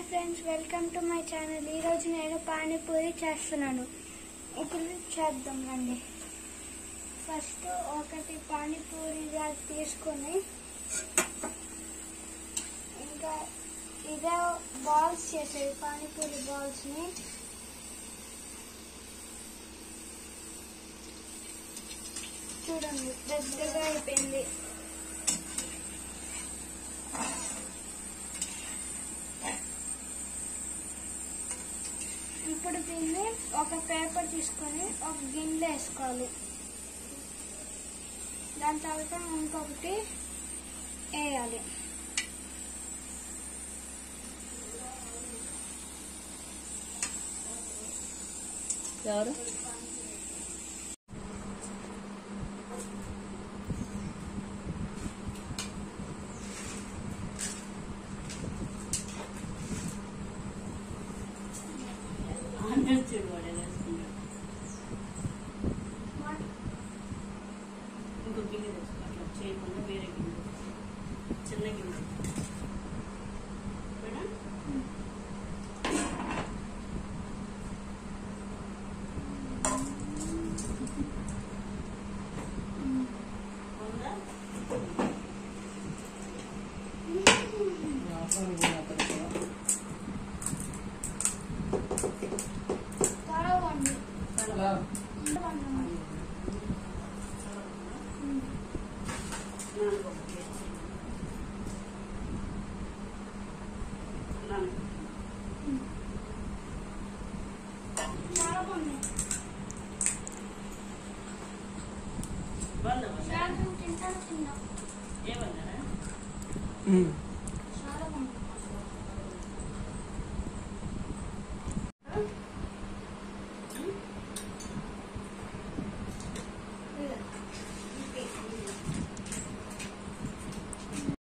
Friends welcome to my channel ఈరోజు నేను పానీపూరి చేస్తున్నాను ఇప్పుడు చేద్దాం అండి ఫస్ట్ ఒకటి పానీపూరిగా తీసుకొని ఇంకా ఇదే బాల్స్ చేసేది పానీపూరి బాల్స్ని చూడండి పెద్దగా అయిపోయింది ఇప్పుడు దీన్ని ఒక పేపర్ తీసుకొని ఒక గిన్నె వేసుకోవాలి దాని తర్వాత ఇంకొకటి వేయాలి ఎవరు అందరు చూడు వాడు ఎలా వేసుకున్నాడు. ఇంకో గిన్నె తెచ్చుకో అట్లా చేయకుండా వేరే గిన్నె తెచ్చుకో. చిన్న గిన్నె మేడం ఉందా తాగండి తాగండి తింటాను తింటాను ఏమన్నారా ఉమ్.